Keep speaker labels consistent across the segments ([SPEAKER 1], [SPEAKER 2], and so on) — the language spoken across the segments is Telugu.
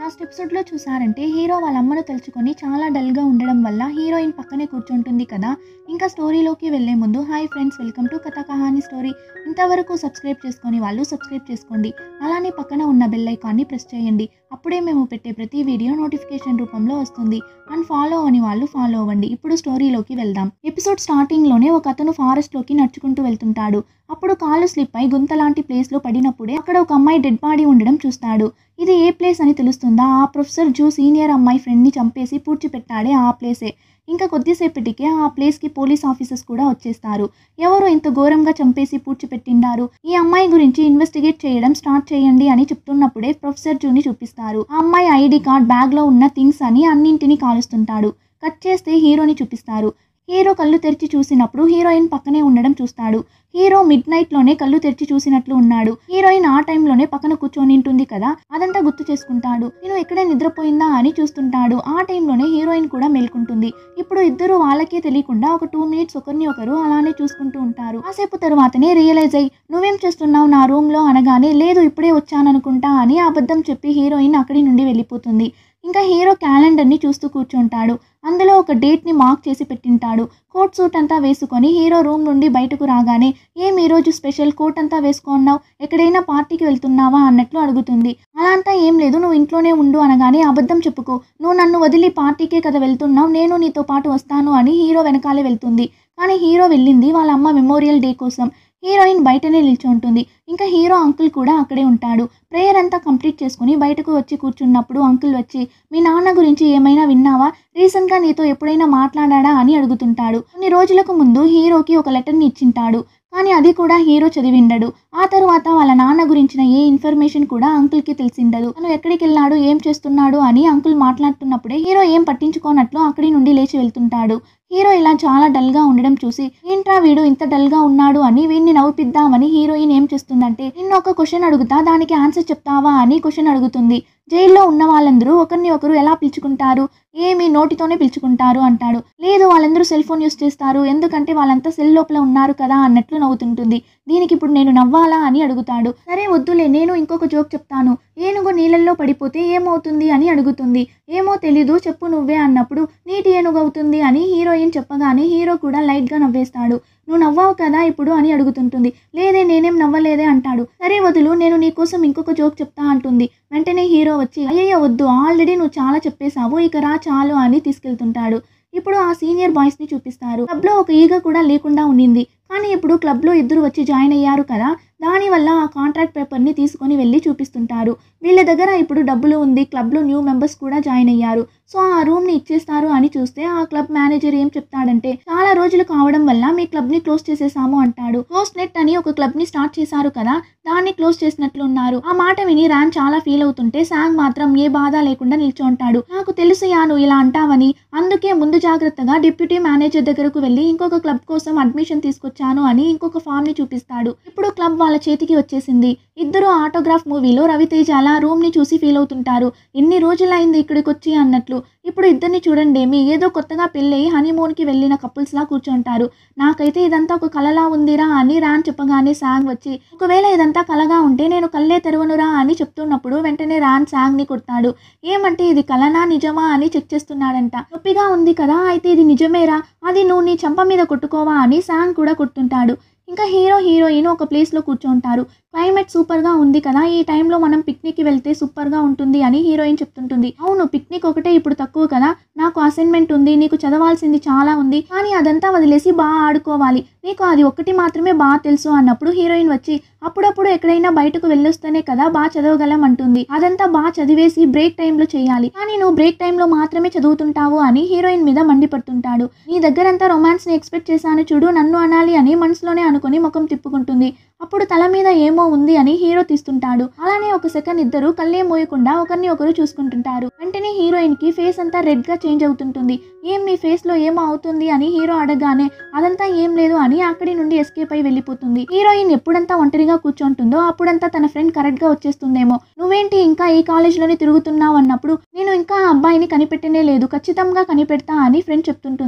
[SPEAKER 1] లాస్ట్ ఎపిసోడ్లో చూసారంటే హీరో వాళ్ళ అమ్మను తలుచుకొని చాలా డల్గా ఉండడం వల్ల హీరోయిన్ పక్కనే కూర్చుంటుంది కదా ఇంకా స్టోరీలోకి వెళ్లే ముందు హాయ్ ఫ్రెండ్స్ వెల్కమ్ టు కథా కహాని స్టోరీ ఇంతవరకు సబ్స్క్రైబ్ చేసుకొని వాళ్ళు సబ్స్క్రైబ్ చేసుకోండి అలానే పక్కన ఉన్న బెల్ ఐకాన్ని ప్రెస్ చేయండి అప్పుడే మేము పెట్టే ప్రతి వీడియో నోటిఫికేషన్ రూపంలో వస్తుంది అండ్ ఫాలో అని వాళ్ళు ఫాలో అవ్వండి ఇప్పుడు స్టోరీలోకి వెళ్దాం ఎపిసోడ్ స్టార్టింగ్లోనే ఒక అతను ఫారెస్ట్లోకి నడుచుకుంటూ వెళ్తుంటాడు అప్పుడు కాలు స్లిప్ అయి గుంత లాంటి ప్లేస్లో పడినప్పుడే అక్కడ ఒక అమ్మాయి డెడ్ బాడీ ఉండడం చూస్తాడు ఇది ఏ ప్లేస్ అని తెలుస్తుందా ఆ ప్రొఫెసర్ జూ సీనియర్ అమ్మాయి ఫ్రెండ్ని చంపేసి పూడ్చిపెట్టాడే ఆ ప్లేసే ఇంకా కొద్దిసేపటికే ఆ ప్లేస్కి పోలీస్ ఆఫీసర్స్ కూడా వచ్చేస్తారు ఎవరు ఇంత ఘోరంగా చంపేసి పూడ్చిపెట్టిండారు ఈ అమ్మాయి గురించి ఇన్వెస్టిగేట్ చేయడం స్టార్ట్ చేయండి అని చెప్తున్నప్పుడే ప్రొఫెసర్ జూని చూపిస్తారు ఆ అమ్మాయి ఐడి కార్డ్ బ్యాగ్లో ఉన్న థింగ్స్ అని అన్నింటినీ కాలుస్తుంటాడు కట్ చేస్తే హీరోని చూపిస్తారు హీరో కళ్ళు తెరిచి చూసినప్పుడు హీరోయిన్ పక్కనే ఉండడం చూస్తాడు హీరో మిడ్ నైట్లోనే కళ్ళు తెరిచి చూసినట్లు ఉన్నాడు హీరోయిన్ ఆ టైంలోనే పక్కన కూర్చొని ఉంటుంది కదా అదంతా గుర్తు చేసుకుంటాడు నేను ఎక్కడే నిద్రపోయిందా అని చూస్తుంటాడు ఆ టైంలోనే హీరోయిన్ కూడా మేల్కుంటుంది ఇప్పుడు ఇద్దరు వాళ్ళకే తెలియకుండా ఒక టూ మినిట్స్ ఒకరిని ఒకరు అలానే చూసుకుంటూ ఉంటారు కాసేపు తర్వాతనే రియలైజ్ అయ్యి నువ్వేం చేస్తున్నావు నా రూమ్ లో అనగానే లేదు ఇప్పుడే వచ్చాననుకుంటా అని అబద్ధం చెప్పి హీరోయిన్ అక్కడి నుండి వెళ్ళిపోతుంది ఇంకా హీరో క్యాలెండర్ని చూస్తూ కూర్చుంటాడు అందులో ఒక డేట్ని మార్క్ చేసి పెట్టింటాడు కోట్ సూట్ అంతా వేసుకొని హీరో రూమ్ నుండి బయటకు రాగానే ఏం ఈరోజు స్పెషల్ కోట్ అంతా వేసుకున్నావు ఎక్కడైనా పార్టీకి వెళ్తున్నావా అన్నట్లు అడుగుతుంది అలా అంతా ఏం లేదు నువ్వు ఇంట్లోనే ఉండు అనగానే అబద్ధం చెప్పుకో నువ్వు నన్ను వదిలి పార్టీకే కదా వెళ్తున్నావు నేను నీతో పాటు వస్తాను అని హీరో వెనకాలే వెళ్తుంది కానీ హీరో వెళ్ళింది వాళ్ళ అమ్మ మెమోరియల్ డే కోసం హీరోయిన్ బయటనే నిల్చుంటుంది ఇంకా హీరో అంకుల్ కూడా అక్కడే ఉంటాడు ప్రేయర్ అంతా కంప్లీట్ చేసుకుని బయటకు వచ్చి కూర్చున్నప్పుడు అంకుల్ వచ్చి మీ నాన్న గురించి ఏమైనా విన్నావా రీసెంట్గా నీతో ఎప్పుడైనా మాట్లాడా అని అడుగుతుంటాడు కొన్ని రోజులకు ముందు హీరోకి ఒక లెటర్ని ఇచ్చింటాడు కానీ అది కూడా హీరో చదివిండడు ఆ తరువాత వాళ్ళ నాన్న గురించిన ఏ ఇన్ఫర్మేషన్ కూడా అంకుల్కి తెలిసిండదు తను ఎక్కడికి వెళ్ళాడు ఏం చేస్తున్నాడు అని అంకుల్ మాట్లాడుతున్నప్పుడే హీరో ఏం పట్టించుకోనట్లు అక్కడి నుండి లేచి వెళ్తుంటాడు హీరో ఇలా చాలా డల్గా ఉండడం చూసి ఏంట్రా వీడు ఇంత డల్గా ఉన్నాడు అని వీడిని నవ్వుపిద్దామని హీరోయిన్ ఏం చేస్తుందంటే నిన్న ఒక క్వశ్చన్ అడుగుతా దానికి ఆన్సర్ చెప్తావా అని క్వశ్చన్ అడుగుతుంది జైల్లో ఉన్న వాళ్ళందరూ ఒకరిని ఒకరు ఎలా పిలుచుకుంటారు ఏమి నోటితోనే పిలుచుకుంటారు అంటాడు లేదు వాళ్ళందరూ సెల్ ఫోన్ యూస్ చేస్తారు ఎందుకంటే వాళ్ళంతా సెల్ లోపల ఉన్నారు కదా అన్నట్లు నవ్వుతుంటుంది దీనికి ఇప్పుడు నేను నవ్వాలా అని అడుగుతాడు సరే వద్దులే నేను ఇంకొక జోక్ చెప్తాను ఏనుగు నీళ్ళల్లో పడిపోతే ఏమవుతుంది అని అడుగుతుంది ఏమో తెలీదు చెప్పు నువ్వే అన్నప్పుడు నీటి ఏనుగు అవుతుంది అని హీరోయిన్ చెప్పగానే హీరో కూడా లైట్గా నవ్వేస్తాడు నువ్వు నవ్వావు కదా ఇప్పుడు అని అడుగుతుంటుంది లేదే నేనేం నవ్వలేదే అంటాడు సరే వదులు నేను నీకోసం ఇంకొక జోక్ చెప్తా అంటుంది వెంటనే హీరో వచ్చి అయ్యయ్య వద్దు ఆల్రెడీ నువ్వు చాలా చెప్పేశావు ఇక రా చాలు అని తీసుకెళ్తుంటాడు ఇప్పుడు ఆ సీనియర్ బాయ్స్ని చూపిస్తారు క్లబ్లో ఒక ఈగ కూడా లేకుండా ఉండింది కానీ ఇప్పుడు క్లబ్లో ఇద్దరు వచ్చి జాయిన్ అయ్యారు కదా దానివల్ల ఆ కాంట్రాక్ట్ పేపర్ని తీసుకొని వెళ్ళి చూపిస్తుంటారు వీళ్ళ దగ్గర ఇప్పుడు డబ్బులు ఉంది క్లబ్లో న్యూ మెంబర్స్ కూడా జాయిన్ అయ్యారు సో ఆ రూమ్ని ఇచ్చేస్తారు అని చూస్తే ఆ క్లబ్ మేనేజర్ ఏం చెప్తాడంటే చాలా రోజులు కావడం వల్ల మీ క్లబ్ని క్లోజ్ చేసేసాము అంటాడు క్లోజ్ నెట్ అని ఒక క్లబ్ని స్టార్ట్ చేశారు కదా దాన్ని క్లోజ్ చేసినట్లు ఉన్నారు ఆ మాట విని ర్యాన్ చాలా ఫీల్ అవుతుంటే సాంగ్ మాత్రం ఏ బాధ లేకుండా నిల్చుంటాడు నాకు తెలుసు యా నువ్వు ఇలా అంటావని అందుకే ముందు జాగ్రత్తగా డిప్యూటీ మేనేజర్ దగ్గరకు వెళ్ళి ఇంకొక క్లబ్ కోసం అడ్మిషన్ తీసుకొచ్చాను అని ఇంకొక ఫామ్ ని చూపిస్తాడు ఇప్పుడు క్లబ్ వాళ్ళ చేతికి వచ్చేసింది ఇద్దరు ఆటోగ్రాఫ్ మూవీలో రవితేజ అలా రూమ్ ని చూసి ఫీల్ అవుతుంటారు ఎన్ని రోజులైంది ఇక్కడికి వచ్చి అన్నట్లు ఇప్పుడు ఇద్దరిని చూడండి మీ ఏదో కొత్తగా పెళ్ళయి హనీమూన్ కి వెళ్ళిన కపుల్స్ లా కూర్చుంటారు నాకైతే ఇదంతా ఒక కలలా ఉందిరా అని రాన్ చెప్పగానే సాంగ్ వచ్చి ఒకవేళ ఇదంతా కలగా ఉంటే నేను కళ్ళే తెరవనురా అని చెప్తున్నప్పుడు వెంటనే రాన్ సాంగ్ ని కొడతాడు ఏమంటే ఇది కలనా నిజమా అని చెక్ చేస్తున్నాడంట నొప్పిగా ఉంది కదా అయితే ఇది నిజమేరా అది నువ్వు నీ చంప మీద కొట్టుకోవా అని సాంగ్ కూడా కొడుతుంటాడు ఇంకా హీరో హీరోయిన్ ఒక ప్లేస్లో కూర్చుంటారు క్లైమేట్ సూపర్గా ఉంది కదా ఈ టైంలో మనం పిక్నిక్కి వెళ్తే సూపర్గా ఉంటుంది అని హీరోయిన్ చెప్తుంటుంది అవును పిక్నిక్ ఒకటే ఇప్పుడు తక్కువ కదా నాకు అసైన్మెంట్ ఉంది నీకు చదవాల్సింది చాలా ఉంది కానీ అదంతా వదిలేసి బాగా ఆడుకోవాలి నీకు అది ఒకటి మాత్రమే బాగా తెలుసు అన్నప్పుడు హీరోయిన్ వచ్చి అప్పుడప్పుడు ఎక్కడైనా బయటకు వెళ్ళొస్తేనే కదా బాగా చదవగలం అంటుంది అదంతా బాగా చదివేసి బ్రేక్ టైంలో చేయాలి కానీ నువ్వు బ్రేక్ టైంలో మాత్రమే చదువుతుంటావు అని హీరోయిన్ మీద మండిపడుతుంటాడు నీ దగ్గరంతా రొమాన్స్ని ఎక్స్పెక్ట్ చేశాను చూడు నన్ను అనాలి అని మనసులోనే అనుకుని ముఖం తిప్పుకుంటుంది అప్పుడు తల మీద ఏమో ఉంది అని హీరో తీస్తుంటాడు అలానే ఒక సెకండ్ ఇద్దరు కళ్ళే మోయకుండా ఒకరిని ఒకరు చూసుకుంటుంటారు వెంటనే హీరోయిన్ కి ఫేస్ అంతా రెడ్ గా చేంజ్ అవుతుంటుంది ఏం మీ ఫేస్ లో ఏమో అవుతుంది అని హీరో అడగగానే అదంతా ఏం లేదు అని అక్కడి నుండి ఎస్కేప్ అయి వెళ్ళిపోతుంది హీరోయిన్ ఎప్పుడంతా ఒంటరిగా కూర్చుంటుందో అప్పుడంతా తన ఫ్రెండ్ కరెక్ట్ గా వచ్చేస్తుందేమో నువ్వేంటి ఇంకా ఈ కాలేజ్ లోనే తిరుగుతున్నావు అన్నప్పుడు నేను ఇంకా ఆ అబ్బాయిని కనిపెట్టనే లేదు ఖచ్చితంగా కనిపెడతా అని ఫ్రెండ్ చెప్తుంటుంది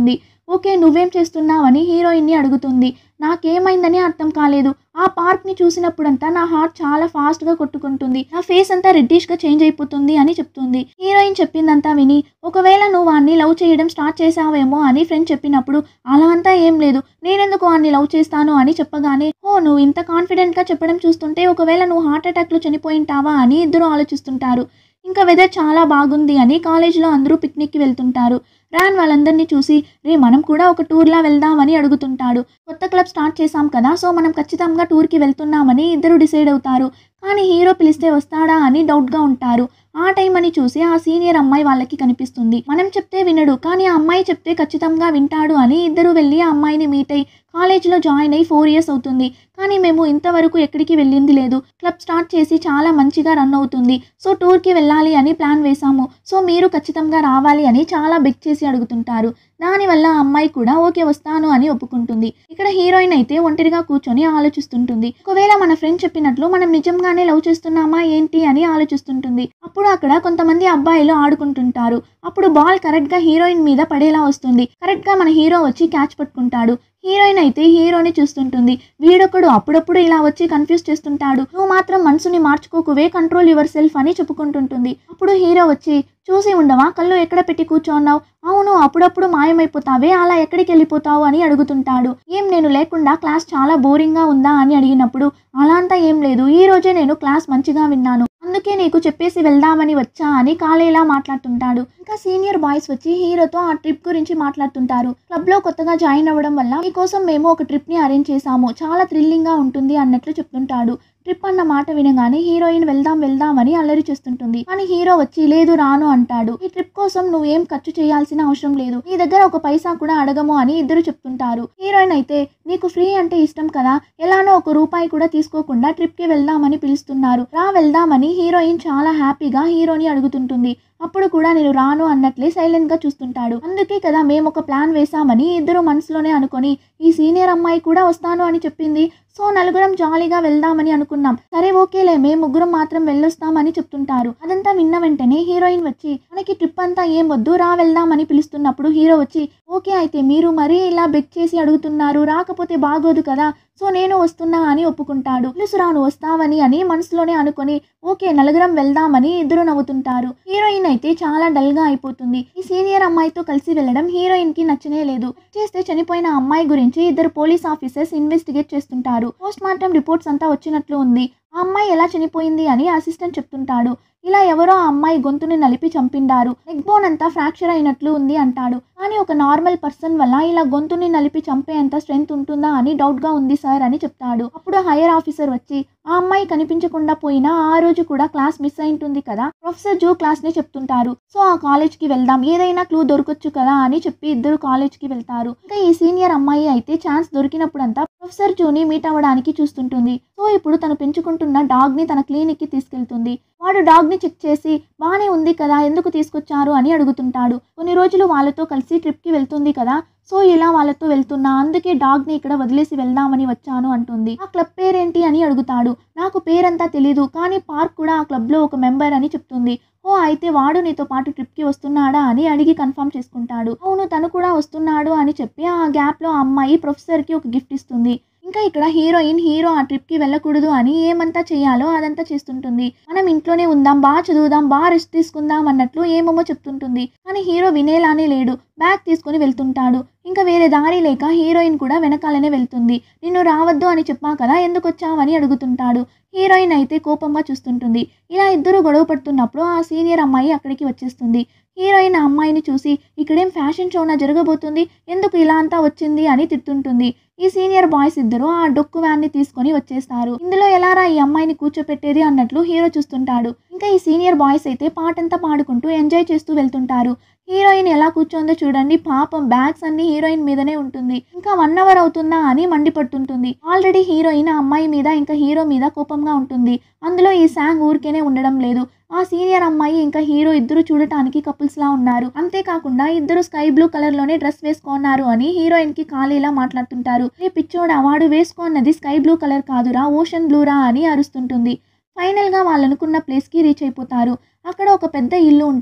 [SPEAKER 1] ఓకే నువ్వేం చేస్తున్నావని హీరోయిన్ని అడుగుతుంది నాకేమైందని అర్థం కాలేదు ఆ పార్క్ని చూసినప్పుడంతా నా హార్ట్ చాలా ఫాస్ట్గా కొట్టుకుంటుంది నా ఫేస్ అంతా రెడ్డిష్గా చేంజ్ అయిపోతుంది అని చెప్తుంది హీరోయిన్ చెప్పిందంతా విని ఒకవేళ నువ్వు వాడిని లవ్ చేయడం స్టార్ట్ చేసావేమో అని ఫ్రెండ్ చెప్పినప్పుడు అలా అంతా ఏం లేదు నేనెందుకు వాడిని లవ్ చేస్తాను అని చెప్పగానే ఓ నువ్వు ఇంత కాన్ఫిడెంట్గా చెప్పడం చూస్తుంటే ఒకవేళ నువ్వు హార్ట్ అటాక్లో చనిపోయింటావా అని ఇద్దరు ఆలోచిస్తుంటారు ఇంకా వెదర్ చాలా బాగుంది అని కాలేజ్లో అందరూ పిక్నిక్కి వెళ్తుంటారు రాన్ వాళ్ళందరినీ చూసి రే మనం కూడా ఒక టూర్లా వెళ్దామని అడుగుతుంటాడు కొత్త క్లబ్ స్టార్ట్ చేశాం కదా సో మనం ఖచ్చితంగా టూర్కి వెళ్తున్నామని ఇద్దరు డిసైడ్ అవుతారు కానీ హీరో పిలిస్తే వస్తాడా అని డౌట్గా ఉంటారు ఆ టైం అని చూసి ఆ సీనియర్ అమ్మాయి వాళ్ళకి కనిపిస్తుంది మనం చెప్తే వినడు కానీ ఆ అమ్మాయి చెప్తే ఖచ్చితంగా వింటాడు అని ఇద్దరు వెళ్ళి ఆ అమ్మాయిని మీట్ అయ్యి కాలేజ్లో జాయిన్ అయ్యి ఫోర్ ఇయర్స్ అవుతుంది కానీ మేము ఇంతవరకు ఎక్కడికి వెళ్ళింది లేదు క్లబ్ స్టార్ట్ చేసి చాలా మంచిగా రన్ అవుతుంది సో టూర్కి వెళ్ళాలి అని ప్లాన్ వేశాము సో మీరు ఖచ్చితంగా రావాలి అని చాలా బెక్ చేసి అడుగుతుంటారు దానివల్ల ఆ అమ్మాయి కూడా ఓకే వస్తాను అని ఒప్పుకుంటుంది ఇక్కడ హీరోయిన్ అయితే ఒంటరిగా కూర్చొని ఆలోచిస్తుంటుంది ఒకవేళ మన ఫ్రెండ్ చెప్పినట్లు మనం నిజంగానే లవ్ చేస్తున్నామా ఏంటి అని ఆలోచిస్తుంటుంది అప్పుడు అక్కడ కొంతమంది అబ్బాయిలు ఆడుకుంటుంటారు అప్పుడు బాల్ కరెక్ట్గా హీరోయిన్ మీద పడేలా వస్తుంది కరెక్ట్గా మన హీరో వచ్చి క్యాచ్ పట్టుకుంటాడు హీరోయిన్ అయితే హీరోని చూస్తుంటుంది వీడొకడు అప్పుడప్పుడు ఇలా వచ్చి కన్ఫ్యూజ్ చేస్తుంటాడు నువ్వు మాత్రం మనసుని మార్చుకోకువే కంట్రోల్ యువర్ సెల్ఫ్ అని చెప్పుకుంటుంటుంది అప్పుడు హీరో వచ్చి చూసి ఉండవా కళ్ళు ఎక్కడ పెట్టి కూర్చోన్నావు అవును అప్పుడప్పుడు మాయమైపోతావే అలా ఎక్కడికి వెళ్ళిపోతావు అని అడుగుతుంటాడు ఏం నేను లేకుండా క్లాస్ చాలా బోరింగ్గా ఉందా అని అడిగినప్పుడు అలా అంతా ఏం లేదు ఈ రోజే నేను క్లాస్ మంచిగా విన్నాను అందుకే నీకు చెప్పేసి వెళ్దామని వచ్చా అని కాలేలా మాట్లాడుతుంటాడు ఇంకా సీనియర్ బాయ్స్ వచ్చి హీరోతో ఆ ట్రిప్ గురించి మాట్లాడుతుంటారు క్లబ్ లో కొత్తగా జాయిన్ అవ్వడం వల్ల మీకోసం మేము ఒక ట్రిప్ ని అరేంజ్ చేశాము చాలా థ్రిల్లింగ్ గా ఉంటుంది అన్నట్లు చెప్తుంటాడు ట్రిప్ అన్న మాట వినగానే హీరోయిన్ వెళ్దాం వెళ్దాం అని అల్లరి చేస్తుంటుంది కానీ హీరో వచ్చి లేదు రాను అంటాడు ఈ ట్రిప్ కోసం నువ్వు ఏం ఖర్చు చేయాల్సిన అవసరం లేదు నీ దగ్గర ఒక పైసా కూడా అడగము అని ఇద్దరు చెప్తుంటారు హీరోయిన్ అయితే నీకు ఫ్రీ అంటే ఇష్టం కదా ఎలానో ఒక రూపాయి కూడా తీసుకోకుండా ట్రిప్ కి వెళ్దామని పిలుస్తున్నారు రా వెళ్దామని హీరోయిన్ చాలా హ్యాపీగా హీరోని అడుగుతుంటుంది అప్పుడు కూడా నేను రాను అన్నట్లే సైలెంట్ గా చూస్తుంటాడు అందుకే కదా మేము ఒక ప్లాన్ వేశామని ఇద్దరు మనసులోనే అనుకొని ఈ సీనియర్ అమ్మాయి కూడా వస్తాను అని చెప్పింది సో నలుగురం జాలీగా వెళ్దామని అనుకున్నాం సరే ఓకేలే మేము ముగ్గురం మాత్రం వెళ్ళొస్తామని చెప్తుంటారు అదంతా విన్న వెంటనే హీరోయిన్ వచ్చి మనకి ట్రిప్ అంతా ఏం వద్దు రా వెళ్దామని పిలుస్తున్నప్పుడు హీరో వచ్చి ఓకే అయితే మీరు మరీ ఇలా బెక్ చేసి అడుగుతున్నారు రాకపోతే బాగోదు కదా సో నేను వస్తున్నా అని ఒప్పుకుంటాడు తెలుసురా నువ్వు వస్తావని అని మనసులోనే అనుకొని ఓకే నలుగురం వెళ్దామని ఇద్దరు నవ్వుతుంటారు హీరోయిన్ అయితే చాలా డల్ గా అయిపోతుంది ఈ సీనియర్ అమ్మాయితో కలిసి వెళ్ళడం హీరోయిన్ కి నచ్చనే లేదు చేస్తే చనిపోయిన అమ్మాయి గురించి ఇద్దరు పోలీస్ ఆఫీసర్స్ ఇన్వెస్టిగేట్ చేస్తుంటారు పోస్ట్ మార్టం రిపోర్ట్స్ అంతా వచ్చినట్లు ఉంది ఆ అమ్మాయి ఎలా చనిపోయింది అని అసిస్టెంట్ చెప్తుంటాడు ఇలా ఎవరో ఆ అమ్మాయి గొంతుని నలిపి చంపిండారు నెక్ బోన్ అంతా ఫ్రాక్చర్ అయినట్లు ఉంది అంటాడు కానీ ఒక నార్మల్ పర్సన్ వల్ల ఇలా గొంతుని నలిపి చంపేంత స్ట్రెంగ్త్ ఉంటుందా అని డౌట్ గా ఉంది సార్ అని చెప్తాడు అప్పుడు హైయర్ ఆఫీసర్ వచ్చి ఆ అమ్మాయి కనిపించకుండా పోయినా ఆ రోజు కూడా క్లాస్ మిస్ అయింటుంది కదా ప్రొఫెసర్ జూ క్లాస్ ని చెప్తుంటారు సో ఆ కాలేజ్ కి వెళ్దాం ఏదైనా క్లూ దొరకొచ్చు కదా అని చెప్పి ఇద్దరు కాలేజ్ కి వెళ్తారు ఇంకా ఈ సీనియర్ అమ్మాయి అయితే ఛాన్స్ దొరికినప్పుడంతా ప్రొఫెసర్ జూని మీట్ అవ్వడానికి చూస్తుంటుంది సో ఇప్పుడు తను పెంచుకుంటున్న డాగ్ ని తన క్లినిక్ కి తీసుకెళ్తుంది వాడు డాగ్ ని చెక్ చేసి బానే ఉంది కదా ఎందుకు తీసుకొచ్చారు అని అడుగుతుంటాడు కొన్ని రోజులు వాళ్ళతో కలిసి ట్రిప్ కి వెళ్తుంది కదా సో ఇలా వాళ్ళతో వెళ్తున్నా అందుకే డాగ్ ని ఇక్కడ వదిలేసి వెళ్దామని వచ్చాను అంటుంది ఆ క్లబ్ పేరేంటి అని అడుగుతాడు నాకు పేరంతా తెలీదు కానీ పార్క్ కూడా ఆ క్లబ్ లో ఒక మెంబర్ అని చెప్తుంది ఓ అయితే వాడు నీతో పాటు ట్రిప్ కి వస్తున్నాడా అని అడిగి కన్ఫర్మ్ చేసుకుంటాడు అవును తను కూడా వస్తున్నాడు అని చెప్పి ఆ గ్యాప్ లో ఆ అమ్మాయి ప్రొఫెసర్ కి ఒక గిఫ్ట్ ఇస్తుంది ఇంకా ఇక్కడ హీరోయిన్ హీరో ఆ ట్రిప్ కి వెళ్ళకూడదు అని ఏమంతా చేయాలో అదంతా చేస్తుంటుంది మనం ఇంట్లోనే ఉందాం బాగా చదువుదాం బాగా రెస్ట్ తీసుకుందాం అన్నట్లు ఏమేమో చెప్తుంటుంది కానీ హీరో వినేలానే లేడు బ్యాగ్ తీసుకొని వెళ్తుంటాడు ఇంకా వేరే దారి లేక హీరోయిన్ కూడా వెనకాలనే వెళ్తుంది నిన్ను రావద్దు అని చెప్పా కదా ఎందుకు వచ్చావని అడుగుతుంటాడు హీరోయిన్ అయితే కోపంగా చూస్తుంటుంది ఇలా ఇద్దరు గొడవ పడుతున్నప్పుడు ఆ సీనియర్ అమ్మాయి అక్కడికి వచ్చేస్తుంది హీరోయిన్ ఆ అమ్మాయిని చూసి ఇక్కడేం ఫ్యాషన్ షోనా జరగబోతుంది ఎందుకు ఇలా అంతా వచ్చింది అని తిట్టుంటుంది ఈ సీనియర్ బాయ్స్ ఇద్దరు ఆ డొక్కు వ్యాన్ని తీసుకొని వచ్చేస్తారు ఇందులో ఎలారా ఈ అమ్మాయిని కూర్చోపెట్టేది అన్నట్లు హీరో చూస్తుంటాడు ఇంకా ఈ సీనియర్ బాయ్స్ అయితే పాటంతా పాడుకుంటూ ఎంజాయ్ చేస్తూ వెళ్తుంటారు హీరోయిన్ ఎలా కూర్చోందో చూడండి పాపం బ్యాగ్స్ అన్ని హీరోయిన్ మీదనే ఉంటుంది ఇంకా వన్ అవర్ అవుతుందా అని మండిపడుతుంటుంది ఆల్రెడీ హీరోయిన్ ఆ అమ్మాయి మీద ఇంకా హీరో మీద కోపంగా ఉంటుంది అందులో ఈ సాంగ్ ఊరికేనే ఉండడం లేదు ఆ సీనియర్ అమ్మాయి ఇంకా హీరో ఇద్దరు చూడటానికి కపుల్స్ లా ఉన్నారు అంతేకాకుండా ఇద్దరు స్కై బ్లూ కలర్ లోనే డ్రెస్ వేసుకున్నారు అని హీరోయిన్ కి ఖాళీలా మాట్లాడుతుంటారు ఏ పిచ్చోడా వాడు వేసుకున్నది స్కై బ్లూ కలర్ కాదురా ఓషన్ బ్లూరా అని అరుస్తుంటుంది ఫైనల్ గా వాళ్ళు అనుకున్న ప్లేస్ కి రీచ్ అయిపోతారు అక్కడ ఒక పెద్ద ఇల్లు ఉంటుంది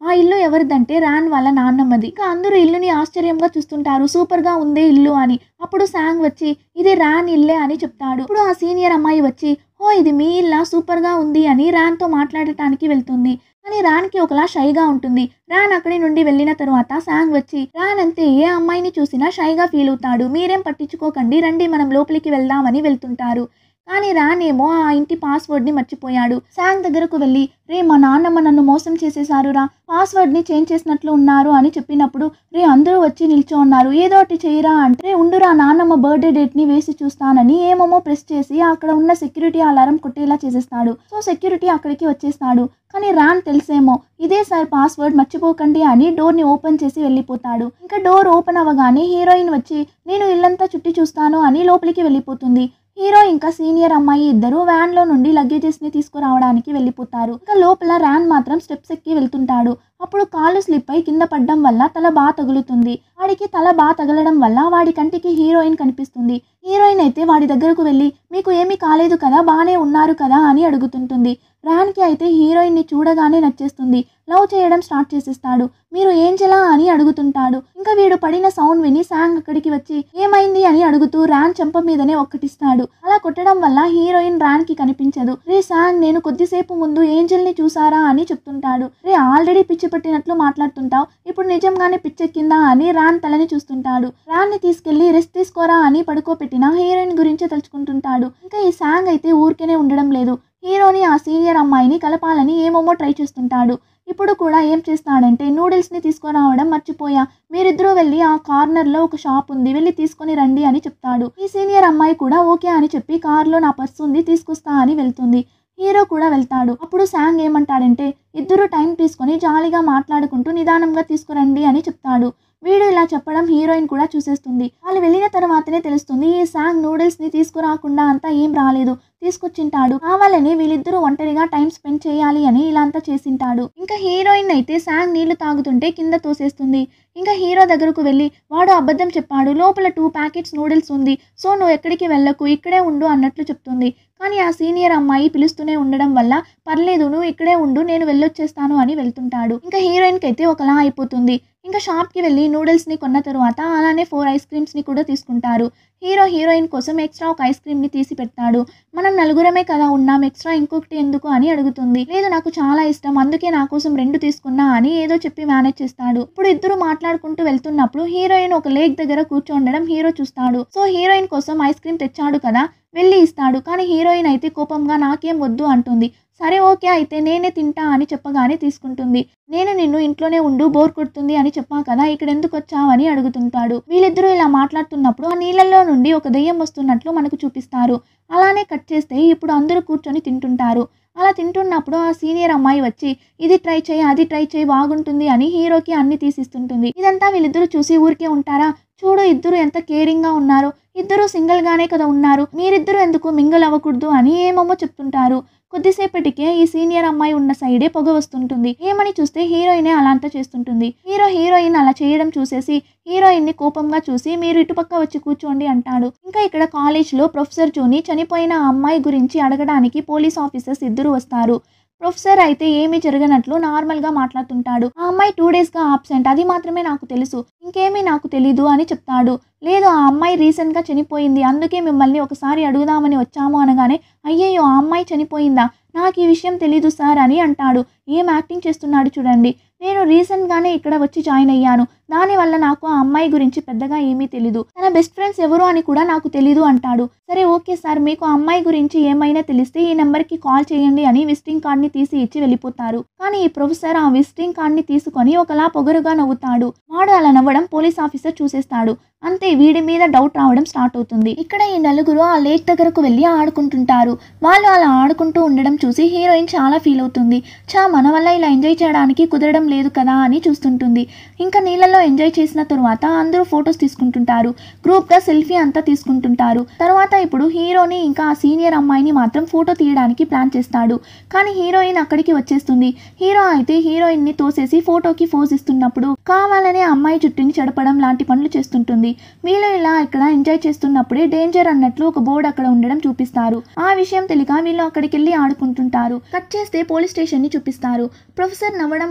[SPEAKER 1] ఆ ఇల్లు ఎవరిదంటే రాన్ వాళ్ళ నాన్నమ్మది ఇంకా అందరూ ఇల్లుని ఆశ్చర్యంగా చూస్తుంటారు సూపర్ గా ఉందే ఇల్లు అని అప్పుడు సాంగ్ వచ్చి ఇది రాన్ ఇల్లే అని చెప్తాడు ఇప్పుడు ఆ సీనియర్ అమ్మాయి వచ్చి ఓ ఇది మీ ఇల్లా సూపర్ గా ఉంది అని రాన్ తో మాట్లాడటానికి వెళ్తుంది కానీ రాన్కి ఒకలా షైగా ఉంటుంది రాన్ అక్కడి నుండి వెళ్ళిన తరువాత సాంగ్ వచ్చి రాన్ అంతే ఏ అమ్మాయిని చూసినా షైగా ఫీల్ అవుతాడు మీరేం పట్టించుకోకండి రండి మనం లోపలికి వెళ్దామని వెళ్తుంటారు కానీ రాన్ ఏమో ఆ ఇంటి పాస్వర్డ్ని మర్చిపోయాడు సాంగ్ దగ్గరకు వెళ్ళి రే మా నాన్నమ్మ నన్ను మోసం చేసేసారు రా పాస్వర్డ్ని చేంజ్ చేసినట్లు ఉన్నారు అని చెప్పినప్పుడు రే అందరూ వచ్చి నిల్చో ఉన్నారు ఏదో ఒకటి చేయరా అంటే "రే, ఉండురా నాన్నమ్మ బర్త్డే డేట్ని వేసి చూస్తానని ఏమేమో ప్రెస్ చేసి అక్కడ ఉన్న సెక్యూరిటీ అలారం కొట్టేలా చేసేస్తాడు సో సెక్యూరిటీ అక్కడికి వచ్చేస్తాడు కానీ రాన్ తెలిసేమో ఇదే సార్ పాస్వర్డ్ మర్చిపోకండి అని డోర్ని ఓపెన్ చేసి వెళ్ళిపోతాడు ఇంకా డోర్ ఓపెన్ అవ్వగానే హీరోయిన్ వచ్చి నేను ఇల్లంతా చుట్టి చూస్తాను అని లోపలికి వెళ్ళిపోతుంది హీరో ఇంకా సీనియర్ అమ్మాయి ఇద్దరు వ్యాన్ లో నుండి లగేజెస్ ని తీసుకురావడానికి వెళ్ళిపోతారు ఇంకా లోపల ర్యాన్ మాత్రం స్టెప్స్ ఎక్కి వెళ్తుంటాడు అప్పుడు కాళ్ళు స్లిప్ అయి కింద పడ్డం వల్ల తల బాగా తగులుతుంది వాడికి తల బాగా తగలడం వల్ల వాడి కంటికి హీరోయిన్ కనిపిస్తుంది హీరోయిన్ అయితే వాడి దగ్గరకు వెళ్ళి మీకు ఏమీ కాలేదు కదా బాగానే ఉన్నారు కదా అని అడుగుతుంటుంది ర్యాన్కి అయితే హీరోయిన్ని చూడగానే నచ్చేస్తుంది లవ్ చేయడం స్టార్ట్ చేసేస్తాడు మీరు ఏంజలా అని అడుగుతుంటాడు ఇంకా వీడు పడిన సౌండ్ విని సాంగ్ అక్కడికి వచ్చి ఏమైంది అని అడుగుతూ ర్యాన్ చెంప మీదనే ఒక్కటిస్తాడు అలా కొట్టడం వల్ల హీరోయిన్ ర్యాన్ కి కనిపించదు రే సాంగ్ నేను కొద్దిసేపు ముందు ఏంజల్ ని చూసారా అని చెప్తుంటాడు రే ఆల్రెడీ పిచ్చి పట్టినట్లు మాట్లాడుతుంటావు ఇప్పుడు నిజంగానే పిచ్చెక్కిందా అని ర్యాన్ తలని చూస్తుంటాడు ర్యాన్ ని తీసుకెళ్లి రెస్ట్ తీసుకోరా అని పడుకోపెట్టిన హీరోయిన్ గురించే తలుచుకుంటుంటాడు ఇంకా ఈ సాంగ్ అయితే ఊరికేనే ఉండడం లేదు హీరోని ఆ సీనియర్ అమ్మాయిని కలపాలని ఏమేమో ట్రై చేస్తుంటాడు ఇప్పుడు కూడా ఏం చేస్తాడంటే నూడిల్స్ని తీసుకురావడం మర్చిపోయా మీరిద్దరూ వెళ్ళి ఆ కార్నర్లో ఒక షాప్ ఉంది వెళ్ళి తీసుకొని రండి అని చెప్తాడు ఈ సీనియర్ అమ్మాయి కూడా ఓకే అని చెప్పి కార్లో నా పర్స్ ఉంది తీసుకొస్తా అని వెళ్తుంది హీరో కూడా వెళ్తాడు అప్పుడు సాంగ్ ఏమంటాడంటే ఇద్దరు టైం తీసుకొని జాలీగా మాట్లాడుకుంటూ నిదానంగా తీసుకురండి అని చెప్తాడు వీడు ఇలా చెప్పడం హీరోయిన్ కూడా చూసేస్తుంది వాళ్ళు వెళ్ళిన తర్వాతనే తెలుస్తుంది ఈ సాంగ్ నూడిల్స్ ని తీసుకురాకుండా అంతా ఏం రాలేదు తీసుకొచ్చింటాడు కావాలని వీళ్ళిద్దరూ ఒంటరిగా టైం స్పెండ్ చేయాలి అని ఇలా అంతా చేసింటాడు ఇంకా హీరోయిన్ అయితే సాంగ్ నీళ్లు తాగుతుంటే కింద తోసేస్తుంది ఇంకా హీరో దగ్గరకు వెళ్ళి వాడు అబద్ధం చెప్పాడు లోపల టూ ప్యాకెట్స్ నూడిల్స్ ఉంది సో నువ్వు ఎక్కడికి వెళ్ళకు ఇక్కడే ఉండు అన్నట్లు చెప్తుంది కానీ ఆ సీనియర్ అమ్మాయి పిలుస్తూనే ఉండడం వల్ల పర్లేదు నువ్వు ఇక్కడే ఉండు నేను వెళ్ళొచ్చేస్తాను అని వెళ్తుంటాడు ఇంకా హీరోయిన్కి అయితే ఒకలా అయిపోతుంది ఇంకా షాప్కి వెళ్ళి నూడిల్స్ని కొన్న తరువాత అలానే ఫోర్ ఐస్ క్రీమ్స్ని కూడా తీసుకుంటారు హీరో హీరోయిన్ కోసం ఎక్స్ట్రా ఒక ఐస్ క్రీమ్ని తీసి పెడతాడు మనం నలుగురమే కదా ఉన్నాం ఎక్స్ట్రా ఇంకొకటి ఎందుకు అని అడుగుతుంది లేదు నాకు చాలా ఇష్టం అందుకే నా కోసం రెండు తీసుకున్నా అని ఏదో చెప్పి మేనేజ్ చేస్తాడు ఇప్పుడు ఇద్దరు మాట్లాడుకుంటూ వెళ్తున్నప్పుడు హీరోయిన్ ఒక లేక్ దగ్గర కూర్చోండడం హీరో చూస్తాడు సో హీరోయిన్ కోసం ఐస్ క్రీమ్ తెచ్చాడు కదా వెళ్ళి ఇస్తాడు కానీ హీరోయిన్ అయితే కోపంగా నాకేం వద్దు అంటుంది సరే ఓకే అయితే నేనే తింటా అని చెప్పగానే తీసుకుంటుంది నేను నిన్ను ఇంట్లోనే ఉండు బోర్ కొడుతుంది అని చెప్పా కదా ఇక్కడ ఎందుకు వచ్చావని అడుగుతుంటాడు వీళ్ళిద్దరూ ఇలా మాట్లాడుతున్నప్పుడు ఆ నీళ్ళల్లో నుండి ఒక దెయ్యం వస్తున్నట్లు మనకు చూపిస్తారు అలానే కట్ చేస్తే ఇప్పుడు అందరూ కూర్చొని తింటుంటారు అలా తింటున్నప్పుడు ఆ సీనియర్ అమ్మాయి వచ్చి ఇది ట్రై చేయి అది ట్రై చేయి బాగుంటుంది అని హీరోకి అన్ని తీసిస్తుంటుంది ఇదంతా వీళ్ళిద్దరూ చూసి ఊరికే ఉంటారా చూడు ఇద్దరు ఎంత కేరింగ్ గా ఉన్నారో ఇద్దరు సింగిల్ గానే కదా ఉన్నారు మీరిద్దరు ఎందుకు మింగల్ అవ్వకూడదు అని ఏమేమో చెప్తుంటారు కొద్దిసేపటికే ఈ సీనియర్ అమ్మాయి ఉన్న సైడే పొగ వస్తుంటుంది ఏమని చూస్తే హీరోయినే అలా అంతా చేస్తుంటుంది హీరో హీరోయిన్ అలా చేయడం చూసేసి హీరోయిన్ ని కోపంగా చూసి మీరు ఇటుపక్క వచ్చి కూర్చోండి అంటాడు ఇంకా ఇక్కడ కాలేజ్ లో ప్రొఫెసర్ జోని చనిపోయిన ఆ అమ్మాయి గురించి అడగడానికి పోలీస్ ఆఫీసర్స్ ఇద్దరు వస్తారు ప్రొఫెసర్ అయితే ఏమీ జరగనట్లు నార్మల్గా మాట్లాడుతుంటాడు ఆ అమ్మాయి టూ డేస్గా ఆబ్సెంట్ అది మాత్రమే నాకు తెలుసు ఇంకేమీ నాకు తెలీదు అని చెప్తాడు లేదు ఆ అమ్మాయి రీసెంట్గా చనిపోయింది అందుకే మిమ్మల్ని ఒకసారి అడుగుదామని వచ్చాము అనగానే అయ్యయ్యో ఆ అమ్మాయి చనిపోయిందా నాకు ఈ విషయం తెలీదు సార్ అని అంటాడు ఏం యాక్టింగ్ చేస్తున్నాడు చూడండి నేను రీసెంట్గానే ఇక్కడ వచ్చి జాయిన్ అయ్యాను దానివల్ల నాకు ఆ అమ్మాయి గురించి పెద్దగా ఏమీ తెలీదు తన బెస్ట్ ఫ్రెండ్స్ ఎవరు అని కూడా నాకు తెలీదు అంటాడు సరే ఓకే సార్ మీకు ఆ అమ్మాయి గురించి ఏమైనా తెలిస్తే ఈ నెంబర్కి కాల్ చేయండి అని విజిటింగ్ కార్డ్ని తీసి ఇచ్చి వెళ్ళిపోతారు కానీ ఈ ప్రొఫెసర్ ఆ విజిటింగ్ కార్డ్ని తీసుకొని ఒకలా పొగరుగా నవ్వుతాడు వాడు అలా నవ్వడం పోలీస్ ఆఫీసర్ చూసేస్తాడు అంతే వీడి మీద డౌట్ రావడం స్టార్ట్ అవుతుంది ఇక్కడ ఈ నలుగురు ఆ లేక్ దగ్గరకు వెళ్ళి ఆడుకుంటుంటారు వాళ్ళు అలా ఆడుకుంటూ ఉండడం చూసి హీరోయిన్ చాలా ఫీల్ అవుతుంది చా మన వల్ల ఇలా ఎంజాయ్ చేయడానికి కుదరడం లేదు కదా అని చూస్తుంటుంది ఇంకా నీళ్ళలో ఎంజాయ్ చేసిన తరువాత అందరూ ఫొటోస్ తీసుకుంటుంటారు గ్రూప్గా సెల్ఫీ అంతా తీసుకుంటుంటారు తర్వాత ఇప్పుడు హీరోని ఇంకా ఆ సీనియర్ అమ్మాయిని మాత్రం ఫోటో తీయడానికి ప్లాన్ చేస్తాడు కానీ హీరోయిన్ అక్కడికి వచ్చేస్తుంది హీరో అయితే హీరోయిన్ని తోసేసి ఫోటోకి ఫోజ్ ఇస్తున్నప్పుడు కావాలనే ఆ అమ్మాయి జుట్టుని చెడపడం లాంటి పనులు చేస్తుంటుంది వీళ్ళు ఇలా ఇక్కడ ఎంజాయ్ చేస్తున్నప్పుడే డేంజర్ అన్నట్లు ఒక బోర్డు అక్కడ ఉండడం చూపిస్తారు ఆ విషయం తెలియక వీళ్ళు అక్కడికి వెళ్ళి ఆడుకుంటుంటారు కట్ చేస్తే పోలీస్ స్టేషన్ ని చూపిస్తారు ప్రొఫెసర్ నవ్వడం వల్ల పోలీస్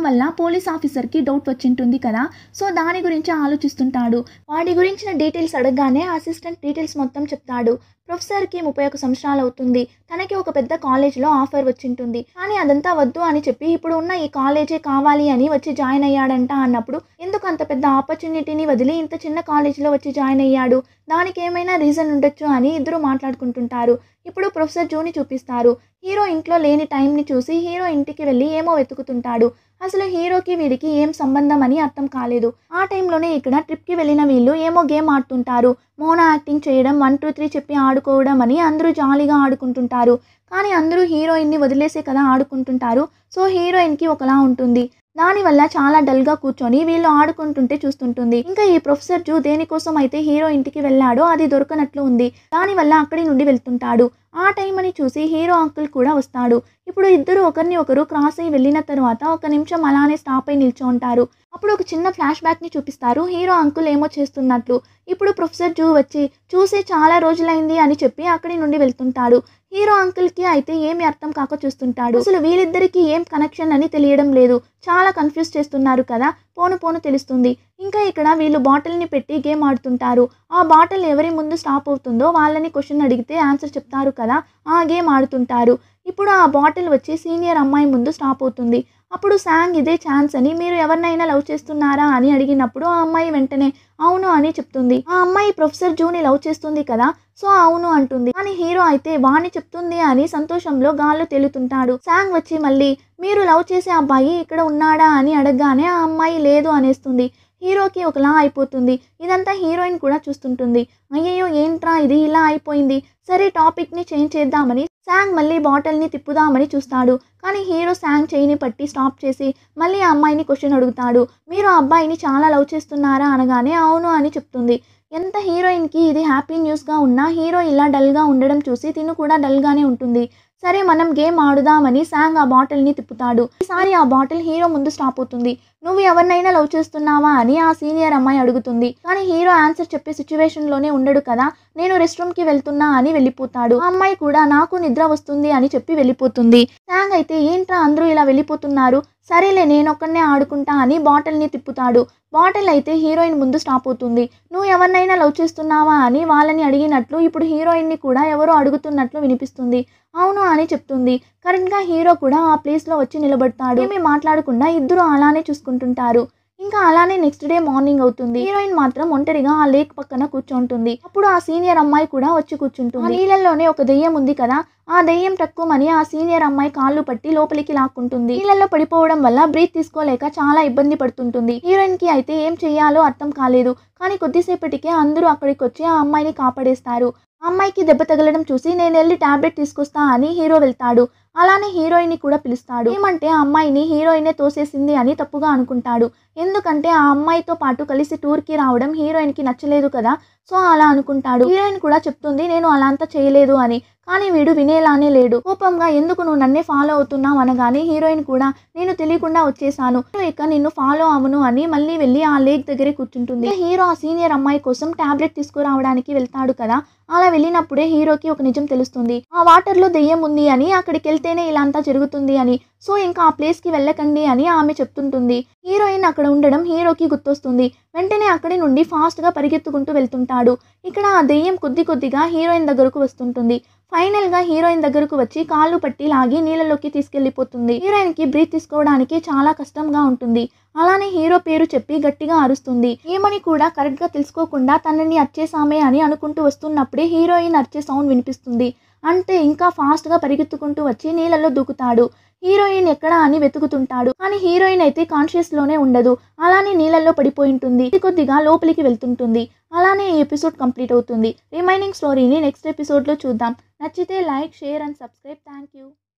[SPEAKER 1] పోలీస్ ఆఫీసర్కి డౌట్ వచ్చింటుంది కదా సో దాని గురించి ఆలోచిస్తుంటాడు వాటి గురించిన డీటెయిల్స్ అడగగానే అసిస్టెంట్ డీటెయిల్స్ మొత్తం చెప్తాడు ప్రొఫెసర్కి ముప్పై ఒక సంవత్సరాలు అవుతుంది తనకి ఒక పెద్ద కాలేజ్లో ఆఫర్ వచ్చింటుంది కానీ అదంతా వద్దు అని చెప్పి ఇప్పుడు ఉన్న ఈ కాలేజే కావాలి అని వచ్చి జాయిన్ అయ్యాడంట అన్నప్పుడు ఎందుకు అంత పెద్ద ఆపర్చునిటీని వదిలి ఇంత చిన్న కాలేజీలో వచ్చి జాయిన్ అయ్యాడు దానికి ఏమైనా రీజన్ ఉండొచ్చు అని ఇద్దరు మాట్లాడుకుంటుంటారు ఇప్పుడు ప్రొఫెసర్ జూని చూపిస్తారు హీరో ఇంట్లో లేని టైంని చూసి హీరో ఇంటికి వెళ్ళి ఏమో వెతుకుతుంటాడు అసలు హీరోకి వీడికి ఏం సంబంధం అని అర్థం కాలేదు ఆ టైంలోనే ఇక్కడ ట్రిప్కి వెళ్ళిన వీళ్ళు ఏమో గేమ్ ఆడుతుంటారు మోనా యాక్టింగ్ చేయడం వన్ టూ త్రీ చెప్పి ఆడుకోవడం అని అందరూ జాలీగా ఆడుకుంటుంటారు కానీ అందరూ హీరోయిన్ని వదిలేసే కదా ఆడుకుంటుంటారు సో హీరోయిన్కి ఒకలా ఉంటుంది దానివల్ల చాలా డల్గా కూర్చొని వీళ్ళు ఆడుకుంటుంటే చూస్తుంటుంది ఇంకా ఈ ప్రొఫెసర్ జూ దేనికోసం అయితే హీరో ఇంటికి వెళ్ళాడో అది దొరకనట్లు ఉంది దానివల్ల అక్కడి నుండి వెళ్తుంటాడు ఆ టైం అని చూసి హీరో అంకుల్ కూడా వస్తాడు ఇప్పుడు ఇద్దరు ఒకరిని ఒకరు క్రాస్ అయ్యి వెళ్ళిన తర్వాత ఒక నిమిషం అలానే స్టాప్ అయి నిల్చో ఉంటారు అప్పుడు ఒక చిన్న ఫ్లాష్ బ్యాక్ని చూపిస్తారు హీరో అంకుల్ ఏమో చేస్తున్నట్లు ఇప్పుడు ప్రొఫెసర్ జూ వచ్చి చూసి చాలా రోజులైంది అని చెప్పి అక్కడి నుండి వెళ్తుంటాడు హీరో అంకుల్కి అయితే ఏమి అర్థం కాక చూస్తుంటాడు అసలు వీళ్ళిద్దరికి ఏం కనెక్షన్ అని తెలియడం లేదు చాలా కన్ఫ్యూజ్ చేస్తున్నారు కదా పోను పోను తెలుస్తుంది ఇంకా ఇక్కడ వీళ్ళు బాటిల్ని పెట్టి గేమ్ ఆడుతుంటారు ఆ బాటిల్ ఎవరి ముందు స్టాప్ అవుతుందో వాళ్ళని క్వశ్చన్ అడిగితే ఆన్సర్ చెప్తారు కదా ఆ గేమ్ ఆడుతుంటారు ఇప్పుడు ఆ బాటిల్ వచ్చి సీనియర్ అమ్మాయి ముందు స్టాప్ అవుతుంది అప్పుడు సాంగ్ ఇదే ఛాన్స్ అని మీరు ఎవరినైనా లవ్ చేస్తున్నారా అని అడిగినప్పుడు ఆ అమ్మాయి వెంటనే అవును అని చెప్తుంది ఆ అమ్మాయి ప్రొఫెసర్ జూని లవ్ చేస్తుంది కదా సో అవును అంటుంది కానీ హీరో అయితే వాణ్ణి చెప్తుంది అని సంతోషంలో గాల్లో తేలుతుంటాడు సాంగ్ వచ్చి మళ్ళీ మీరు లవ్ చేసే అబ్బాయి ఇక్కడ ఉన్నాడా అని అడగగానే ఆ అమ్మాయి లేదు అనేస్తుంది హీరోకి ఒకలా అయిపోతుంది ఇదంతా హీరోయిన్ కూడా చూస్తుంటుంది అయ్యయ్యో ఏంట్రా ఇది ఇలా అయిపోయింది సరే టాపిక్ని చేంజ్ చేద్దామని శాంగ్ మళ్ళీ బాటిల్ని తిప్పుదామని చూస్తాడు కానీ హీరో శాంగ్ చేయిని పట్టి స్టాప్ చేసి మళ్ళీ ఆ అమ్మాయిని క్వశ్చన్ అడుగుతాడు మీరు ఆ అబ్బాయిని చాలా లవ్ చేస్తున్నారా అనగానే అవును అని చెప్తుంది ఎంత హీరోయిన్కి ఇది హ్యాపీ న్యూస్గా ఉన్నా హీరో ఇలా డల్గా ఉండడం చూసి తిను కూడా డల్గానే ఉంటుంది సరే మనం గేమ్ ఆడుదామని శాంగ్ ఆ బాటిల్ని తిప్పుతాడు ఈసారి ఆ బాటిల్ హీరో ముందు స్టాప్ అవుతుంది నువ్వు ఎవరినైనా లవ్ చేస్తున్నావా అని ఆ సీనియర్ అమ్మాయి అడుగుతుంది కానీ హీరో ఆన్సర్ చెప్పే సిచ్యువేషన్లోనే ఉండడు కదా నేను రెస్ట్ రూమ్కి వెళ్తున్నా అని వెళ్ళిపోతాడు ఆ అమ్మాయి కూడా నాకు నిద్ర వస్తుంది అని చెప్పి వెళ్ళిపోతుంది శాంగ్ అయితే ఏంట్రా అందరూ ఇలా వెళ్ళిపోతున్నారు సరేలే నేను ఒక్కడనే ఆడుకుంటా అని బాటిల్ని తిప్పుతాడు బాటిల్ అయితే హీరోయిన్ ముందు స్టాప్ అవుతుంది నువ్వు ఎవరినైనా లవ్ చేస్తున్నావా అని వాళ్ళని అడిగినట్లు ఇప్పుడు హీరోయిన్ని కూడా ఎవరో అడుగుతున్నట్లు వినిపిస్తుంది అవును అని చెప్తుంది కరెక్ట్గా హీరో కూడా ఆ ప్లేస్లో వచ్చి నిలబడతాడు ఏమీ మాట్లాడకుండా ఇద్దరు అలానే చూసుకుంటుంటారు ఇంకా అలానే నెక్స్ట్ డే మార్నింగ్ అవుతుంది హీరోయిన్ మాత్రం ఒంటరిగా ఆ లేక్ పక్కన కూర్చుంటుంది అప్పుడు ఆ సీనియర్ అమ్మాయి కూడా వచ్చి కూర్చుంటుంది ఆ నీళ్ళల్లోనే ఒక దెయ్యం ఉంది కదా ఆ దెయ్యం తక్కువమని ఆ సీనియర్ అమ్మాయి కాళ్ళు పట్టి లోపలికి లాక్కుంటుంది నీళ్ళల్లో పడిపోవడం వల్ల బ్రీత్ తీసుకోలేక చాలా ఇబ్బంది పడుతుంటుంది హీరోయిన్ కి అయితే ఏం చెయ్యాలో అర్థం కాలేదు కానీ కొద్దిసేపటికే అందరూ అక్కడికి వచ్చి ఆ అమ్మాయిని కాపాడేస్తారు ఆ అమ్మాయికి దెబ్బ తగలడం చూసి నేను వెళ్ళి టాబ్లెట్ తీసుకొస్తా అని హీరో వెళ్తాడు అలానే హీరోయిన్ని కూడా పిలుస్తాడు ఏమంటే ఆ అమ్మాయిని హీరోయినే తోసేసింది అని తప్పుగా అనుకుంటాడు ఎందుకంటే ఆ అమ్మాయితో పాటు కలిసి టూర్కి రావడం హీరోయిన్కి నచ్చలేదు కదా సో అలా అనుకుంటాడు హీరోయిన్ కూడా చెప్తుంది నేను అలా అంతా చేయలేదు అని కానీ వీడు వినేలానే లేడు కోపంగా ఎందుకు నువ్వు నన్నే ఫాలో అవుతున్నావు అనగానే హీరోయిన్ కూడా నేను తెలియకుండా వచ్చేసాను నేను ఇక నిన్ను ఫాలో అవను అని మళ్ళీ వెళ్ళి ఆ లేక్ దగ్గరే కూర్చుంటుంది ఇక హీరో ఆ సీనియర్ అమ్మాయి కోసం టాబ్లెట్ తీసుకురావడానికి వెళ్తాడు కదా అలా వెళ్ళినప్పుడే హీరోకి ఒక నిజం తెలుస్తుంది ఆ వాటర్ లో దెయ్యం ఉంది అని అక్కడికి వెళ్తేనే ఇలా అంతా జరుగుతుంది అని సో ఇంకా ఆ ప్లేస్ కి వెళ్ళకండి అని ఆమె చెప్తుంటుంది హీరోయిన్ అక్కడ ఉండడం హీరోకి గుర్తొస్తుంది వెంటనే అక్కడి నుండి ఫాస్ట్ గా పరిగెత్తుకుంటూ వెళ్తుంటాడు ఇక్కడ ఆ దెయ్యం కొద్ది కొద్దిగా హీరోయిన్ దగ్గరకు వస్తుంటుంది ఫైనల్ గా హీరోయిన్ దగ్గరకు వచ్చి కాళ్ళు పట్టి లాగి నీళ్ళలోకి తీసుకెళ్లిపోతుంది హీరోయిన్ కి బ్రీత్ తీసుకోవడానికి చాలా కష్టంగా ఉంటుంది అలానే హీరో పేరు చెప్పి గట్టిగా అరుస్తుంది ఏమని కూడా కరెక్ట్ గా తెలుసుకోకుండా తనని అర్చేసామే అని అనుకుంటూ వస్తున్నప్పుడే హీరోయిన్ అర్చే సౌండ్ వినిపిస్తుంది అంటే ఇంకా ఫాస్ట్ గా పరిగెత్తుకుంటూ వచ్చి నీళ్ళలో దూకుతాడు హీరోయిన్ ఎక్కడా అని వెతుకుతుంటాడు కానీ హీరోయిన్ అయితే కాన్షియస్ లోనే ఉండదు అలానే నీళ్ళల్లో పడిపోయి ఉంటుంది కొద్ది కొద్దిగా లోపలికి వెళ్తుంటుంది అలానే ఈ ఎపిసోడ్ కంప్లీట్ అవుతుంది రిమైనింగ్ స్టోరీని నెక్స్ట్ ఎపిసోడ్లో చూద్దాం నచ్చితే like share and subscribe thank you